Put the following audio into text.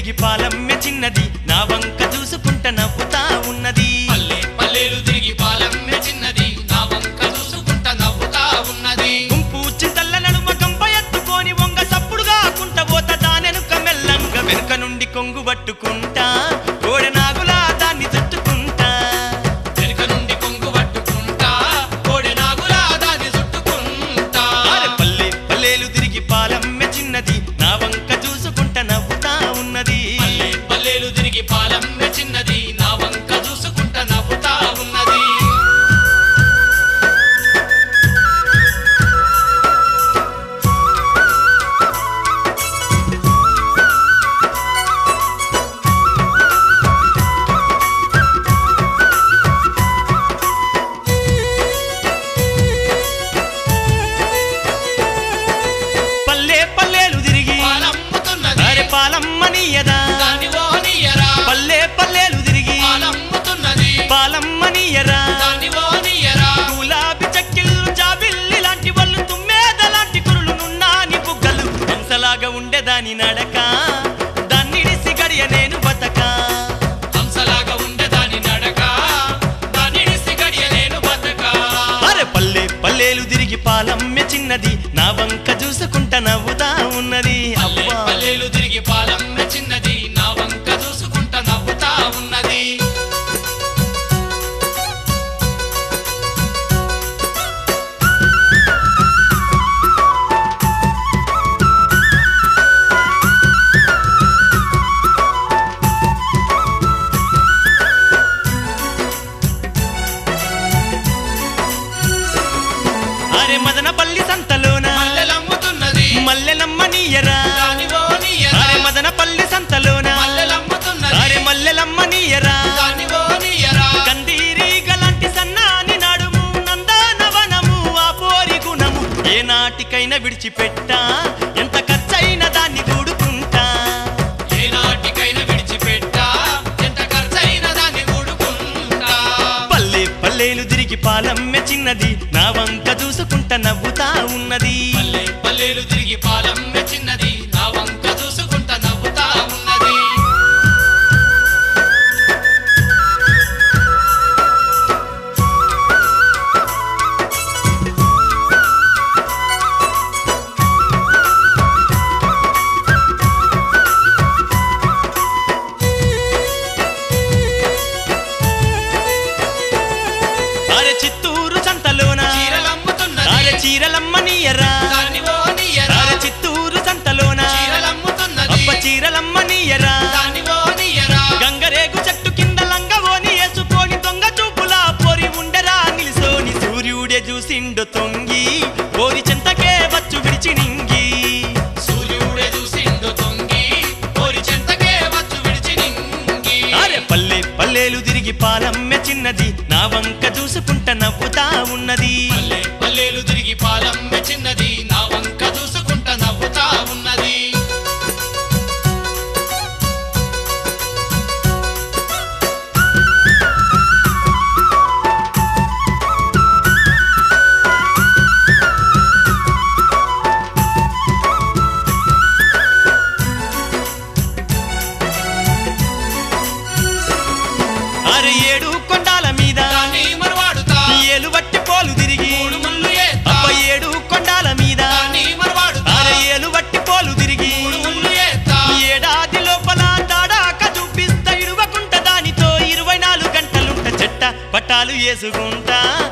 తిరిగి పాలమ్మె చిన్నది నా వంక చూసుకుంట నవ్వుతా ఉన్నది పల్లె పల్లెలు తిరిగి పాలమ్మె చిన్నది నా వంక చూసుకుంట నవ్వుతా ఉన్నది గుంపు చింతల్ల నడుమ గంప ఎత్తుకొని వంగ సప్పుడుగా కుంట పోత దానెనుక మెల్లంగా వెనుక నుండి కొంగు పట్టుకుంటా కోడె నాగులా దాన్ని చుట్టుకుంటా వెనుక నుండి కొంగు పట్టుకుంటా కోడె నాగులా దాన్ని చుట్టుకుంటా ఆరె పల్లె పల్లెలు తిరిగి పాలమ్మె చిన్నది నా వంక చూసుకుంట నవ్వుతా ఉన్నది పల్లె పల్లెలు తిరిగి పాలమ్మె చిన్నది నా వంక చూసుకుంట నవ్వుతా ఉన్నది పల్లె పల్లెలు తిరిగి పాలమ్ముతున్నది అరే పాలమ్మనియదా దాన్ని ఓనియరా పల్లె పల్లెలు తిరిగి పాలమ్ముతున్నది పాలమ్మనియరా దాన్ని ఓనియరా గులాబీ చక్కిళ్ళు జాబిల్లి లాంటి వాళ్ళు తుమ్మేద లాంటి కురులు నున్నాని బుగ్గలు హంసలాగా ఉండేదాని నడక దాన్నిడిసి గడియ నేను బతక హంసలాగా ఉండే దాని నడక దానిడిసి గడియ నేను బతక అరే పల్లె పల్లెలు తిరిగి పాలమ్మె చిన్నది నా వంక చూసుకుంట నవ్వుతా ఉన్నది పల్లె అబ్బా పల్లెలు తిరిగి పాలమ్మె చిన్నది నా వంక చూసుకుంట నవ్వుతా ఉన్నది అరే మదనపల్లి సంతలోన మల్లెలమ్ముతున్నది మల్లెలమ్మనియరా దాని ఓనియరా అరే మదనపల్లి సంతలోన మల్లెలమ్ముతున్నది అరే మల్లెలమ్మనియరా దాని ఓనియరా కందీరి గలాంటి సన్నాని నడుము నందనవనము ఆ పోరి గుణము ఏ నాటికైనా విడిచిపెట్టా ఎంత ఖర్చైన దాన్ని కూడుకుంటా ఏ నాటికైనా విడిచిపెట్టా ఎంత ఖర్చైన దాన్ని కూడుకుంటా పల్లె పల్లెలు తిరిగి పాలమ్మె చిన్నది నా వంక చూసుకుంటా నవ్వుతా ఉన్నది పల్లె పల్లెలు తిరిగి పాలమ్మె చిన్నది నా వంక చూసుకుంటా నవ్వుతా ఉన్నది అరే చిత్తూరు సంతలోన చీరలమ్ముతున్నది అరే చీరలమ్మనియరా దాన్ని ఓనియరా అరే చిత్తూరు సంతలోన చీరలమ్ముతున్నది అప్ప చీరలమ్మనియరా దాన్ని ఓనియరా గంగరేగు చెట్టు కింద లంగవోని వేసుకొని దొంగ చూపులా పొరి ఉండరా నిలిసోని సూర్యుడే చూసిండు తొంగి పోరి చెంతకే వచ్చు విడిచి నింగి సూర్యుడే చూసిండు తొంగి కోరి చెంతకే వచ్చు విడిచి నింగి అరే పల్లె పల్లెలు తిరిగి పాలమ్మె చిన్నది నా వంక చూసుకుంట నవ్వుతా ఉన్నది పల్లె పల్లెలు తిరిగి పాలమ్మె చిన్నది నా వంక చూసుకుంటా నవ్వుతా ఉన్నది అరే ఏడు కొండాల మీద దాన్ని మరవాడుతా ఏలు వట్టి పోలు తిరిగి మూడు ముళ్ళు ఏత్తా అప్ప ఏడు కొండాల మీద దాన్ని మరవాడుతా అరే ఏలు వట్టి పోలు తిరిగి మూడు ముళ్ళు ఏత్తా ఏడాది లోపల దాడాక చూపిస్తా ఇడువకుంట దానితో ఇరవై నాలుగు గంటలుంట చెట్ట పట్టాలు వేసుకుంటా